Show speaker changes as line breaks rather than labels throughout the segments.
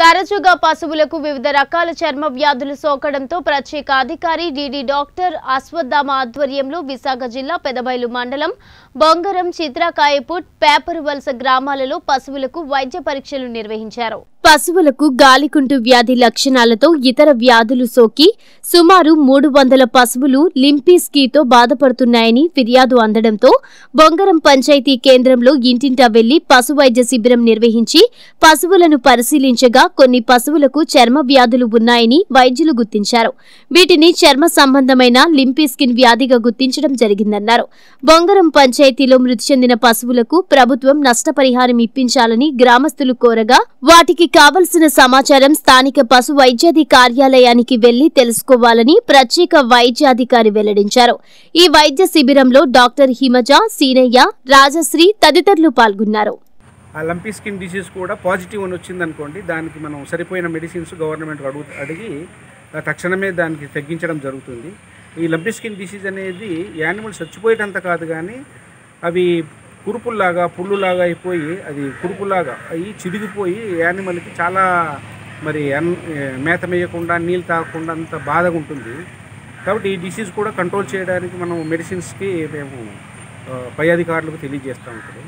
తరచుగా పశువులకు వివిధ రకాల చర్మ వ్యాధులు సోకడంతో ప్రత్యేక అధికారి డిడి డాక్టర్ అశ్వత్థామ ఆధ్వర్యంలో విశాఖ జిల్లా పెదబైలు మండలం బొంగరం చిత్రకాయపుట్ పేపర్ వలస గ్రామాలలో పశువులకు వైద్య పరీక్షలు నిర్వహించారు పశువులకు గాలికుంటు వ్యాధి లక్షణాలతో ఇతర వ్యాధులు సోకి సుమారు మూడు వందల పశువులు లింపీస్కీతో బాధపడుతున్నాయని ఫిర్యాదు అందడంతో బొంగరం పంచాయతీ కేంద్రంలో ఇంటింటా వెళ్లి పశు వైద్య శిబిరం నిర్వహించి పశువులను పరిశీలించగా కొన్ని పశువులకు చర్మ వ్యాధులు ఉన్నాయని వైద్యులు గుర్తించారు వీటిని చర్మ సంబంధమైన లింపీస్కిన్ వ్యాధిగా గుర్తించడం జరిగిందన్నారు బొంగరం పంచాయతీలో మృతి చెందిన పశువులకు ప్రభుత్వం నష్టపరిహారం ఇప్పించాలని గ్రామస్తులు కోరగా వాటికి కావలసిన సమాచారం స్థానిక పశు వైద్యాధి కార్యాలయానికి వెళ్లి తెలుసుకోవాలని ప్రత్యేక వైద్యాధికారి వెల్లడించారు ఈ వైద్య శిబిరంలో డాక్టర్ హిమజ సీనయ్య రాజశ్రీ తదితరులు పాల్గొన్నారు
ఆ లంపీ స్కిన్ డిసీజ్ కూడా పాజిటివ్ అని వచ్చింది అనుకోండి దానికి మనం సరిపోయిన మెడిసిన్స్ గవర్నమెంట్ అడుగు అడిగి ఆ తక్షణమే దానికి తగ్గించడం జరుగుతుంది ఈ లంపీ స్కిన్ డిసీజ్ అనేది యానిమల్స్ చచ్చిపోయేటంత కాదు కానీ అవి కురుపుల్లాగా పుల్లులాగా అయిపోయి అది కురుపులాగా అవి చిరిగిపోయి యానిమల్కి చాలా మరి అన్ మేత మేయకుండా నీళ్ళు తాగకుండా అంత బాధగా ఉంటుంది కాబట్టి ఈ డిసీజ్ కూడా కంట్రోల్ చేయడానికి మనం మెడిసిన్స్కి మేము ఆ, పై అధికారులకు తెలియజేస్తూ ఉంటాం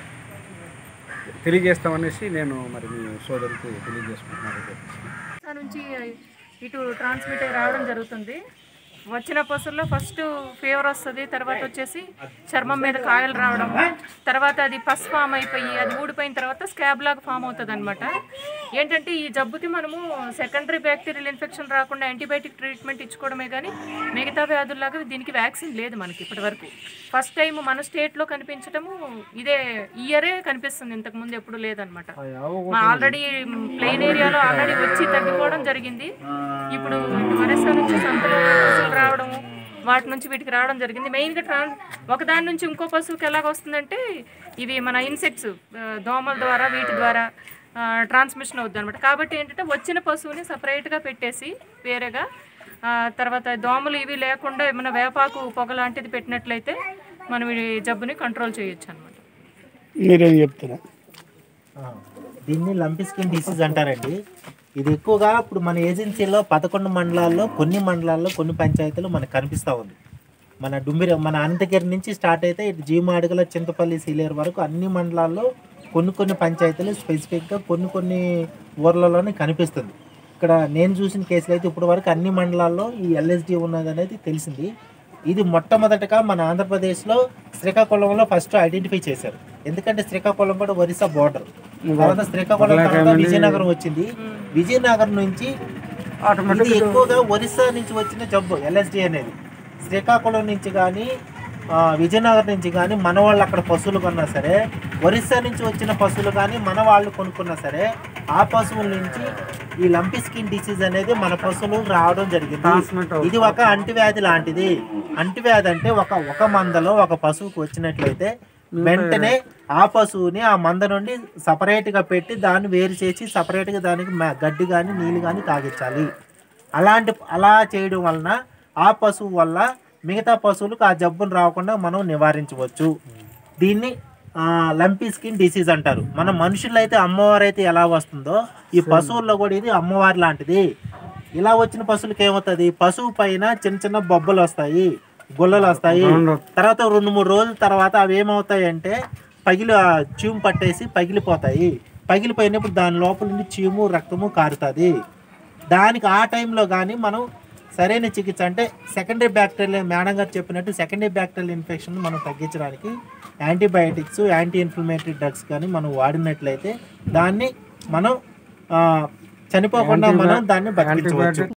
తెలియజేస్తామనేసి నేను మరి మీ సోదరులకు తెలియజేసుకుంటున్నాను
రాజస్థాన్ నుంచి ఇటు ట్రాన్స్మిట్ అయ్యి రావడం జరుగుతుంది వచ్చిన పశువుల్లో ఫస్ట్ ఫీవర్ వస్తుంది తర్వాత వచ్చేసి చర్మం మీద కాయలు రావడం తర్వాత అది పస్ ఫామ్ అయిపోయి అది ఊడిపోయిన తర్వాత స్కాబ్ లాగా ఫామ్ అవుతుంది అనమాట ఏంటంటే ఈ జబ్బుకి మనము సెకండరీ బ్యాక్టీరియల్ ఇన్ఫెక్షన్ రాకుండా యాంటీబయాటిక్ ట్రీట్మెంట్ ఇచ్చుకోవడమే కానీ మిగతా వ్యాధుల్లాగా దీనికి వ్యాక్సిన్ లేదు మనకి ఇప్పటి వరకు ఫస్ట్ టైం మన స్టేట్లో కనిపించడము ఇదే ఇయరే కనిపిస్తుంది ఇంతకు ముందు ఎప్పుడు లేదనమాట మా ఆల్రెడీ ప్లెయిన్ ఏరియాలో ఆల్రెడీ వచ్చి తగ్గిపోవడం జరిగింది ఇప్పుడు వరస నుంచి సంతలో పశువులు రావడం వాటి నుంచి వీటికి రావడం జరిగింది మెయిన్గా ట్రాన్ ఒకదాని నుంచి ఇంకో పశువుకి ఎలాగ వస్తుందంటే ఇవి మన ఇన్సెక్ట్స్ దోమల ద్వారా వీటి ద్వారా ట్రాన్స్మిషన్ అవుద్ది అనమాట కాబట్టి ఏంటంటే వచ్చిన పశువుని సపరేట్గా పెట్టేసి వేరేగా ఆ, తర్వాత దోమలు ఇవి లేకుండా ఏమైనా వేపాకు పొగ లాంటిది పెట్టినట్లయితే మనం ఈ జబ్బుని కంట్రోల్ చేయొచ్చు అనమాట
మీరేం చెప్తారా
ఆ, దీన్ని లంపి స్కిన్ డిసీజ్ అంటారండి ఇది ఎక్కువగా ఇప్పుడు మన ఏజెన్సీలో పదకొండు మండలాల్లో కొన్ని మండలాల్లో కొన్ని పంచాయతీలు మనకు కనిపిస్తూ ఉంది మన డుమ్మిరి మన అనంతగిరి నుంచి స్టార్ట్ అయితే ఇటు జీమాడుగుల చింతపల్లి సీలేరు వరకు అన్ని మండలాల్లో కొన్ని కొన్ని పంచాయతీలు స్పెసిఫిక్గా కొన్ని కొన్ని ఊర్లలోనే కనిపిస్తుంది ఇక్కడ నేను చూసిన కేసులు అయితే ఇప్పటి వరకు అన్ని మండలాల్లో ఈ ఎల్ఎస్డి ఉన్నది అనేది తెలిసింది ఇది మొట్టమొదటగా మన ఆంధ్రప్రదేశ్లో శ్రీకాకుళంలో ఫస్ట్ ఐడెంటిఫై చేశారు ఎందుకంటే శ్రీకాకుళం కూడా ఒరిస్సా బోర్డర్ తర్వాత శ్రీకాకుళం తర్వాత విజయనగరం వచ్చింది విజయనగరం నుంచి ఇది ఎక్కువగా ఒరిస్సా నుంచి వచ్చిన జబ్బు ఎల్ఎస్డి అనేది శ్రీకాకుళం నుంచి కానీ విజయనగరం నుంచి కానీ మన వాళ్ళు అక్కడ పశువులు కొన్నా సరే ఒరిస్సా నుంచి వచ్చిన పశువులు కానీ మన వాళ్ళు కొనుక్కున్నా సరే ఆ పశువుల నుంచి ఈ లంపి స్కిన్ డిసీజ్ అనేది మన పశువులు రావడం జరిగింది ఇది ఒక అంటువ్యాధి లాంటిది అంటువ్యాధి అంటే ఒక ఒక మందలో ఒక పశువుకు వచ్చినట్లయితే వెంటనే ఆ పశువుని ఆ మంద నుండి సపరేట్ గా పెట్టి దాన్ని వేరు చేసి సపరేట్ గా దానికి మ- గడ్డి కానీ నీళ్ళు కానీ తాగించాలి అలాంటి అలా చేయడం వలన ఆ పశువు వల్ల మిగతా పశువులకు ఆ జబ్బును రాకుండా మనం నివారించవచ్చు దీన్ని లంపీ స్కిన్ డిసీజ్ అంటారు మన మనుషుల్లో అయితే అమ్మవారు అయితే ఎలా వస్తుందో ఈ పశువుల్లో కూడా ఇది అమ్మవారి లాంటిది ఇలా వచ్చిన పశువులకి ఏమవుతుంది పశువు పైన చిన్న చిన్న బొబ్బలు వస్తాయి గుల్లలు వస్తాయి తర్వాత రెండు మూడు రోజుల తర్వాత అవి ఏమవుతాయి అంటే పగిలి ఆ చీము పట్టేసి పగిలిపోతాయి పగిలిపోయినప్పుడు దాని లోపల నుండి చీము రక్తము కారుతుంది దానికి ఆ టైంలో కానీ మనం సరైన చికిత్స అంటే సెకండరీ బ్యాక్టీరియల్ మేడం గారు చెప్పినట్టు సెకండరీ బ్యాక్టీరియల్ ఇన్ఫెక్షన్ మనం తగ్గించడానికి యాంటీబయాటిక్స్ యాంటీ ఇన్ఫ్లమేటరీ డ్రగ్స్ కానీ మనం వాడినట్లయితే దాన్ని మనం ఆ, చనిపోకుండా మనం దాన్ని బతికించవచ్చు